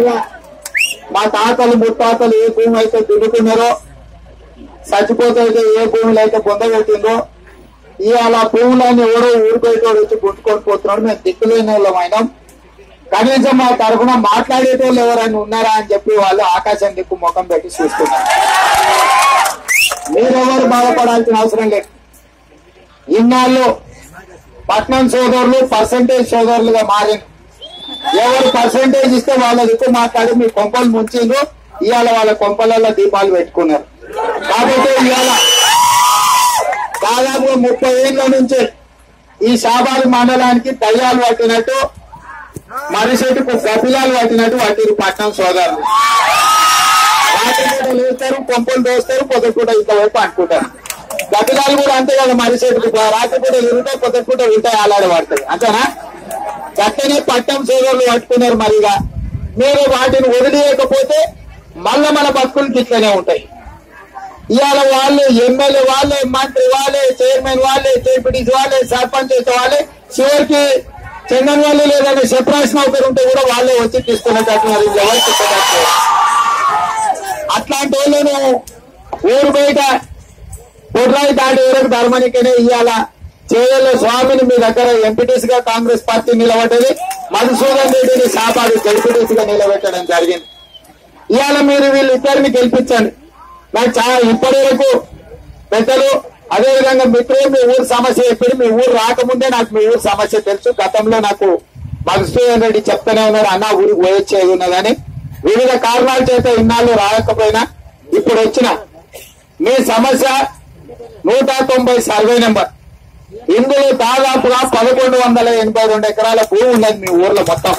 తరాలుగా మా తాతలు ముత్తాతలు ఏ భూమి అయితే దున్నుకున్నారో చచ్చిపోతే అయితే ఏ భూములు అయితే పొందగొట్టిందో ఇవాళ భూములన్నీ ఎవడో ఊరిపోయేటోడు వచ్చి గుంటుకొని పోతున్నాడు మేము దిక్కులేని వాళ్ళం అయినాం కనీసం మా తరఫున మాట్లాడేటోళ్ళు ఎవరైనా ఉన్నారా అని చెప్పి వాళ్ళు ఆకాశం దిక్కు ముఖం పెట్టి చూస్తున్నారు మీరెవరు బాధపడాల్సిన అవసరం లేదు ఇన్నాళ్ళు పట్నం సోదరులు పర్సంటేజ్ సోదరులుగా మారింది ఎవరు పర్సంటేజ్ ఇస్తే వాళ్ళ దిక్కు మాట్లాడి మీ కొంపలు ముంచిండ్రు ఇవాళ వాళ్ళ కొంపలలో దీపాలు పెట్టుకున్నారు కాబట్టి ఇవాళ దాదాపుగా ముప్పై ఏళ్ల నుంచి ఈ షాబాద్ మండలానికి దయ్యాలు పట్టినట్టు మనిషికి గపిలాలు పట్టినట్టు పట్టిరు పట్నం సోదరులు రాత్రి పూట లేస్తారు కొంపలు దోస్తారు పొద్దుపూట ఇంతవైపు అనుకుంటారు గపిలాలు కూడా అంతే కదా మనిషికి రాత్రి పూట తిరుగుతాయి పొద్దుపూట ఉంటాయి ఆలాడ పడతాయి అంతేనా గట్టనే పట్టం సోదరులు పట్టుకున్నారు మరిగా మీరు వాటిని వదిలేయకపోతే మళ్ళా మన బతుకులు ఇట్లనే ఉంటాయి ఇవాళ వాళ్ళు ఎమ్మెల్యే వాళ్ళే మంత్రి వాళ్ళే చైర్మన్ వాళ్ళే డిప్యూటీస్ వాళ్ళే సర్పంచ్ వాళ్ళే చివరికి చందన్ వాళ్ళు లేదంటే సెపరేషన్ ఒకరు ఉంటే కూడా వాళ్ళే వచ్చి తీసుకునేటట్టు మరి ఎవరు చెప్పేటట్టు అట్లాంటి వాళ్ళను ఊరు బయట బొడ్రాయి దాటి వరకు ధర్మనికనే ఇవాళ చేయల స్వామిని మీ దగ్గర ఎంపీటీసీ గా కాంగ్రెస్ పార్టీ నిలబడ్డది మధుసూదన్ రెడ్డిని సాపాడు జడ్పీటీసీ గా నిలబెట్టడం జరిగింది ఇవాళ మీరు వీళ్ళిద్దరిని గెలిపించండి నాకు చాలా ఇప్పటి వరకు పెద్దలు అదేవిధంగా మిత్రులు మీ ఊరు సమస్య చెప్పి మీ ఊరు రాకముందే నాకు మీ ఊరు సమస్య తెలుసు గతంలో నాకు మధుసూదన్ రెడ్డి చెప్తూనే ఉన్నారు అన్న ఊరికి పోయొచ్చేది ఉన్నదని వివిధ కారణాల చేత ఇన్నాళ్ళు రాకపోయినా ఇప్పుడు వచ్చిన మీ సమస్య నూట తొంభై సర్వే నెంబర్ ఇందులో దాదాపుగా పదకొండు వందల ఎనభై రెండు ఎకరాల భూమి ఉన్నది మీ ఊర్లో మొత్తం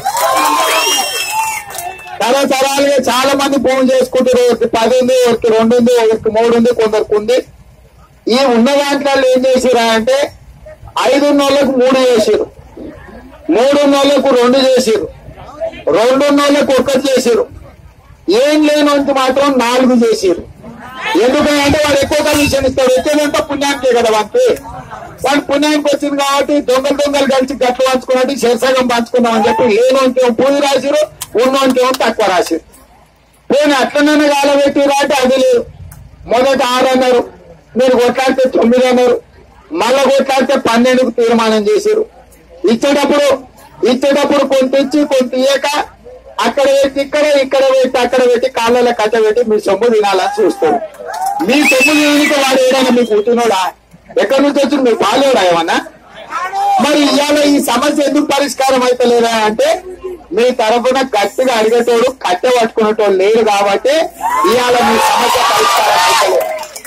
తరతరాలుగా చాలా మంది భూమి చేసుకుంటారు ఒకరికి పది ఉంది ఒకరికి రెండు ఉంది ఒకరికి మూడు ఉంది కొందరికి ఉంది ఈ ఉన్న దాంట్లో ఏం చేసిరా అంటే ఐదు నెలలకు మూడు చేసిరు మూడు నెలలకు రెండు చేసిరు రెండు నెలలకు ఒకటి చేసిరు ఏం లేనంత మాత్రం నాలుగు చేసిరు ఎందుకంటే వాడు ఎక్కువ కమిషన్ ఇస్తాడు ఎక్కువంటే పుణ్యానికే కదా వానికి వాడు పుణ్యానికి వచ్చింది కాబట్టి దొంగలు దొంగలు కలిసి గట్లు పంచుకున్నట్టు శీర్షకం పంచుకున్నాం అని చెప్పి లేనోనికేమో పూజ రాసిరు ఉన్నోనికేమో తక్కువ రాసిరు పోనీ అట్లనైనా కాలబెట్టిరా అంటే అది లేదు మొదట ఆరు అన్నారు మీరు కొట్లాడితే తొమ్మిది అన్నారు మళ్ళా కొట్లాడితే పన్నెండుకు తీర్మానం చేశారు ఇచ్చేటప్పుడు ఇచ్చేటప్పుడు కొంత ఇచ్చి కొంత ఇయ్యక అక్కడ పెట్టి ఇక్కడ ఇక్కడ పెట్టి అక్కడ పెట్టి కాళ్ళలో కట్ట పెట్టి మీ సొమ్ము తినాలని చూస్తారు మీ సొమ్ము తినడానికి వాడు ఏదైనా మీకు పుట్టినోడా ఎక్కడి నుంచి వచ్చి మీకు బాలేడా ఏమన్నా మరి ఇవాళ ఈ సమస్య ఎందుకు పరిష్కారం అయితే లేదా అంటే మీ తరఫున గట్టిగా అడిగేటోడు కట్టె పట్టుకునేటోడు లేడు కాబట్టి ఇవాళ మీ సమస్య పరిష్కారం అయితే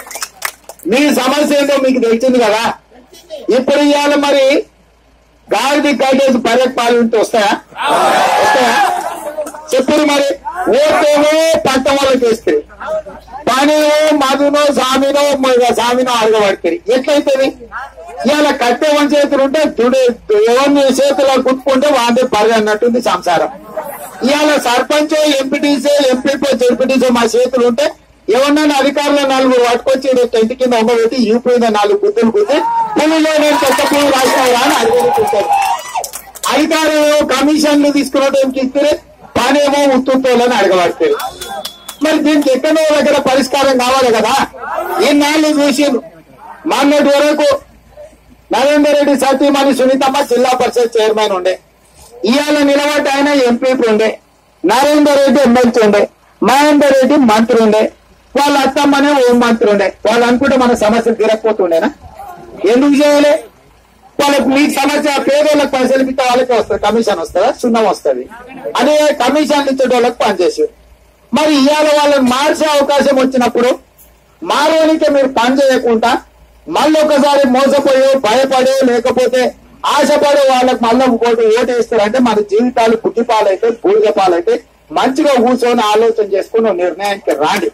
మీ సమస్య ఏంటో మీకు తెలిసింది కదా ఇప్పుడు ఇవాళ మరి గాడిది గడ్డేసి పర్యక్ పాలు వస్తాయా వస్తాయా చెప్పారు మరి ఓటేమో పంట వాళ్ళకి వేస్తారు పనినో మధునో సామినో మ- సామినో అడగబడతారు ఎట్లయితుంది ఇవాళ కట్టె వన్ చేతులు ఉంటే తుడి ఎవరిని చేతిలో కుట్టుకుంటే వాళ్ళే పరి అన్నట్టుంది సంసారం ఇవాళ సర్పంచ్ ఎంపీటీసీ ఎంపీపీ జడ్పీటీసీ మా చేతులు ఉంటే ఎవరినైనా అధికారులు నలుగురు పట్టుకొచ్చి రేపు టెంట్ కింద అమ్మబెట్టి యూపీ మీద నాలుగు గుద్దులు గుద్ది పువ్వులో నేను చెత్త పువ్వు రాసినావురా అని అడుగుతుంటారు అధికారులు కమిషన్లు తీసుకున్నట్టు ఇస్తే పనేమో ఉత్తుతోలని అడగబడతారు మరి దీనికి ఎక్కడో దగ్గర పరిష్కారం కావాలి కదా ఈనాళ్ళు చూసిండ్రు మొన్నటి వరకు నరేందర్ రెడ్డి సతీమణి సునీతమ్మ జిల్లా పరిషత్ చైర్మన్ ఉండే ఇవాళ నిలబడి ఆయన ఎంపీ ఉండే నరేందర్ రెడ్డి ఎమ్మెల్సీ ఉండే మహేందర్ రెడ్డి మంత్రి ఉండే వాళ్ళ అత్తమ్మనే హోం మంత్రి ఉండే వాళ్ళు అనుకుంటే మన సమస్యలు తీరకపోతుండేనా ఎందుకు చేయలే వాళ్ళకి మీకు సమస్య పేదోళ్ళకి పైసలు ఇస్తే వాళ్ళకి వస్తుంది కమిషన్ వస్తుందా సున్నం వస్తుంది అదే కమిషన్ ఇచ్చే వాళ్ళకి పనిచేసి మరి ఇవాళ వాళ్ళని మార్చే అవకాశం వచ్చినప్పుడు మారోనికే మీరు పని చేయకుండా మళ్ళీ ఒకసారి మోసపోయో భయపడో లేకపోతే ఆశపడే వాళ్ళకి మళ్ళీ ఇంకోటి ఓటు వేస్తారంటే మన జీవితాలు బుద్ధి పాలైతే బూడిద పాలైతే మంచిగా కూర్చొని ఆలోచన చేసుకుని ఓ నిర్ణయానికి రాండి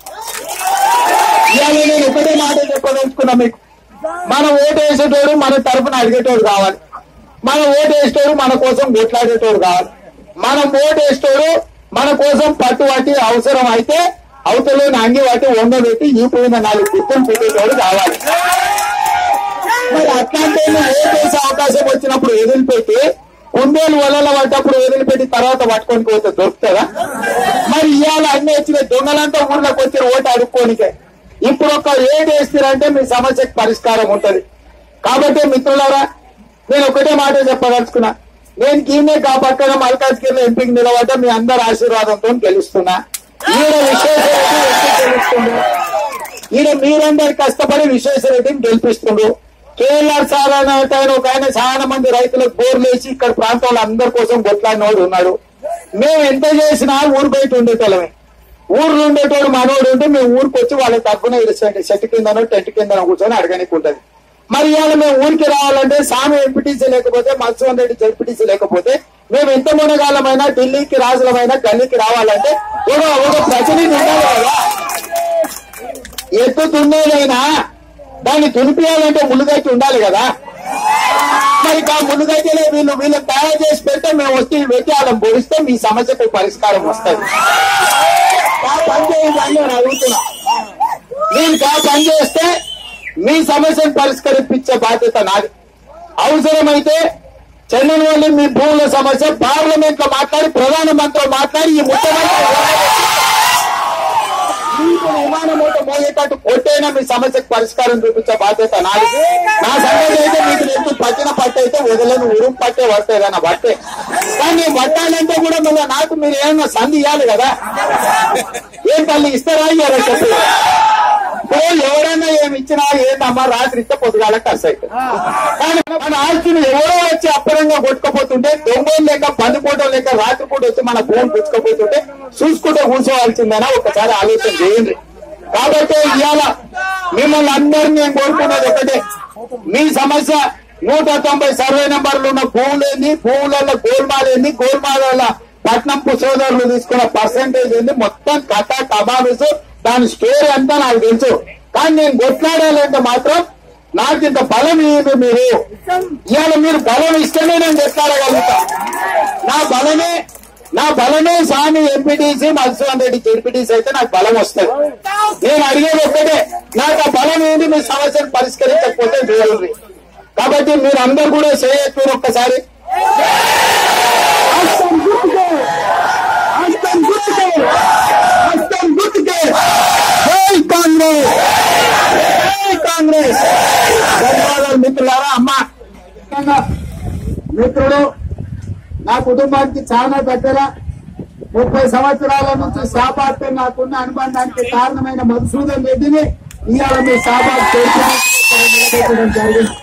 ఇవాళ నేను ఒకటే మాట చెప్పదలుచుకున్నా మీకు మన ఓటు వేసేటోడు మన తరఫున అడిగేటోడు కావాలి మన ఓటు వేసేటోడు మన కోసం కొట్లాడేటోడు కావాలి మనం ఓటు వేసేటోడు మన కోసం పట్టు పట్టి అవసరం అయితే అవతలని అంగి పట్టి వంగ పెట్టి ఈ పోయిన నాలుగు గుర్తులు పెట్టేటోడు కావాలి మరి అట్లాంటి ఓటు వేసే అవకాశం వచ్చినప్పుడు వదిలిపెట్టి కుందేలు వలల పడ్డప్పుడు వదిలిపెట్టి తర్వాత పట్టుకొని పోతే దొరుకుతుందా మరి ఇవాళ అన్ని వచ్చిన దొంగలంతా ఊర్లోకి వచ్చి ఓటు అడుక్కోనికే ఇప్పుడు ఒక ఏడు వేస్తారంటే మీ సమస్యకు పరిష్కారం ఉంటది కాబట్టి మిత్రులారా నేను ఒకటే మాట చెప్పదలుచుకున్నా నేను కీనే కా పక్కన మల్కాజ్గిరిలో ఎంపీకి నిలబడ్డా మీ అందరి ఆశీర్వాదంతో గెలుస్తున్నా ఈడ విశ్వేశ్వరరెడ్డి ఎందుకు గెలుస్తుండ్రు ఈడ మీరందరు కష్టపడి విశ్వేశ్వరరెడ్డిని గెలిపిస్తుండ్రు కేఎల్ఆర్ సార్ అనే ఆయన ఒక ఆయన చాలా మంది రైతులకు బోర్లు వేసి ఇక్కడ ప్రాంతంలో అందరి కోసం కొట్లాడినోడు ఉన్నాడు మేము ఎంత చేసినా ఊరు బయట ఉండేటోళ్ళమే ఊర్లో ఉండేటోడు మనోడు ఉంటే మేము ఊరికి వచ్చి వాళ్ళ తరఫున చెట్టు కిందనో టెంట్ కిందనో కూర్చొని అడగనికి ఉంటది మరి ఇవాళ మేము ఊరికి రావాలంటే సామి ఎంపీటీసీ లేకపోతే మత్స్యవన్ రెడ్డి జడ్పీటీసీ లేకపోతే మేము ఎంత మునగాలమైనా ఢిల్లీకి రాజులమైనా గల్లీకి రావాలంటే ఒక ఒక ప్రతినిధి ఉండాలి కదా ఎత్తు తున్నేదైనా దాన్ని తునిపియాలంటే ముళ్ళుగైతే ఉండాలి కదా మరి ఆ ముళ్ళుగైతేనే వీళ్ళు వీళ్ళు తయారు చేసి పెడితే మేము వచ్చి పెట్టి వాళ్ళని పొడిస్తే మీ సమస్యకు పరిష్కారం వస్తుంది ఆ పని చేయండి అని నేను అడుగుతున్నా నేను కా పని చేస్తే మీ సమస్యను పరిష్కరించే బాధ్యత నాది అవసరమైతే చెన్నైవల్లి మీ భూముల సమస్య పార్లమెంట్ లో మాట్లాడి ప్రధానమంత్రితో మాట్లాడి ఈ ముఖ్యమంత్రి మీకు విమానం మూట మోగేటట్టు కొట్టైనా మీ సమస్యకు పరిష్కారం చూపించే బాధ్యత నాది నా సంగతి అయితే మీకు నెట్టు పట్టిన పట్టు అయితే వదలని ఉరుం పట్టే పట్టేదన్న పట్టే కానీ పట్టాలంటే కూడా మళ్ళీ నాకు మీరు ఏమన్నా సంధి ఇవ్వాలి కదా ఏం తల్లి ఇస్తారా ఇయ్యారా చెప్పి ఇప్పుడు ఎవరైనా ఏమి ఇచ్చినా ఏందమ్మా రాత్రి ఇస్తే పొద్దుగాల ఖర్చు అవుతుంది కానీ మన ఆస్తిని ఎవరో వచ్చి అప్పరంగా కొట్టుకపోతుంటే దొంగలు లేక బందిపోవడం లేక రాత్రిపూట వచ్చి మన ఫోన్ పుచ్చుకపోతుంటే చూసుకుంటే కూర్చోవాల్సిందేనా ఒకసారి ఆలోచన చేయండి కాబట్టి ఇవాళ మిమ్మల్ని అందరినీ నేను కోరుకున్నది ఒకటే మీ సమస్య నూట తొంభై సర్వే నెంబర్లు ఉన్న భూములు ఏంది భూములలో గోల్మాల్ ఏంది గోల్మాల పట్నం సోదరులు తీసుకున్న పర్సంటేజ్ ఏంది మొత్తం కథ కబాబిస్ దాని స్టోరీ అంతా నాకు తెలుసు కానీ నేను కొట్లాడాలంటే మాత్రం నాకు ఇంత బలం ఏమి మీరు ఇవాళ మీరు బలం ఇస్తేనే నేను కొట్లాడగలుగుతా నా బలమే నా బలమే స్వామి ఎంపీటీసీ మధుసూదన్ రెడ్డి జెడ్పీటీసీ అయితే నాకు బలం వస్తుంది నేను అడిగేది ఒక్కటే నాకు ఆ బలం ఏంటి మీ సమస్యను పరిష్కరించకపోతే చూడండి కాబట్టి మీరు అందరు కూడా చేయొచ్చు ఒక్కసారి హస్తం గుర్తుకే హస్తం గుర్తుకే హస్తం గుర్తుకే జై కాంగ్రెస్ జై కాంగ్రెస్ ధన్యవాదాలు మిత్రులారా అమ్మా మిత్రుడు నా కుటుంబానికి చాలా దగ్గర ముప్పై సంవత్సరాల నుంచి శాపార్తో నాకున్న అనుబంధానికి కారణమైన మధుసూదన్ రెడ్డిని ఇవాళ మీ శాపార్ట్ నిలబెట్టడం జరిగింది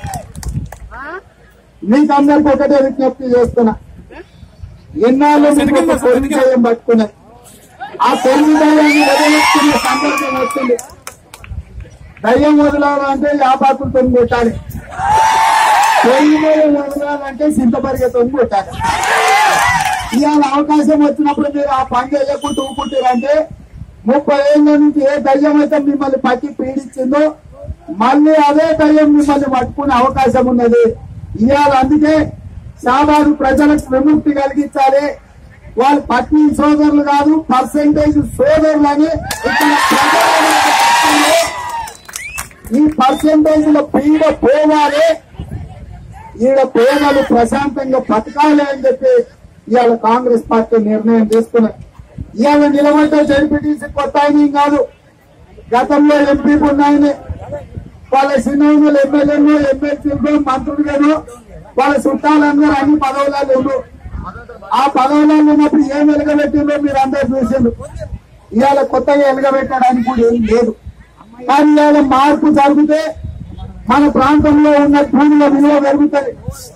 మీకు అందరికి ఒకటే విజ్ఞప్తి చేస్తున్నా ఎన్నాళ్ళు మీకు ఒక పొరుగు దయ్యం పట్టుకున్నాయి ఆ పొరుగు దయ్యాన్ని వదిలిస్తున్న సందర్భం వచ్చింది దయ్యం వదలాలంటే యాపాకులతో కొట్టాలి పొరుగు దయ్యం వదలాలంటే సింతపరిగతో కొట్టాలి ఇవాళ అవకాశం వచ్చినప్పుడు మీరు ఆ పని చేయకుండా ఊపుకుంటారంటే ముప్పై ఏళ్ళ నుంచి ఏ దయ్యం అయితే మిమ్మల్ని పట్టి పీడించిందో మళ్ళీ అదే దయ్యం మిమ్మల్ని పట్టుకునే అవకాశం ఉన్నది ఇవాళ అందుకే సామాన్య ప్రజలకు విముక్తి కలిగించాలి వాళ్ళ పత్ని సోదరులు కాదు పర్సెంటేజ్ సోదరులు అని ఇక్కడ ప్రజలు ఈ పర్సెంటేజ్ లో పీడ పోవాలి ఈడ పేదలు ప్రశాంతంగా బతకాలి అని చెప్పి ఇవాళ కాంగ్రెస్ పార్టీ నిర్ణయం తీసుకున్నది ఇవాళ నిలబడ్డ జడ్పీటీసీ కొత్త ఆయన కాదు గతంలో ఎంపీ ఉన్నాయని వాళ్ళ సినిమాలు ఎమ్మెల్యేలు ఎమ్మెల్సీలు మంత్రులుగాను వాళ్ళ చుట్టాలందరూ అన్ని పదవులలో ఉండు ఆ పదవులలో ఉన్నప్పుడు ఏం వెలగబెట్టిందో మీరు అందరు చూసిండ్రు ఇవాళ కొత్తగా వెలగబెట్టడానికి కూడా ఏం లేదు కానీ ఇవాళ మార్పు జరిగితే మన ప్రాంతంలో ఉన్న భూముల విలువ పెరుగుతుంది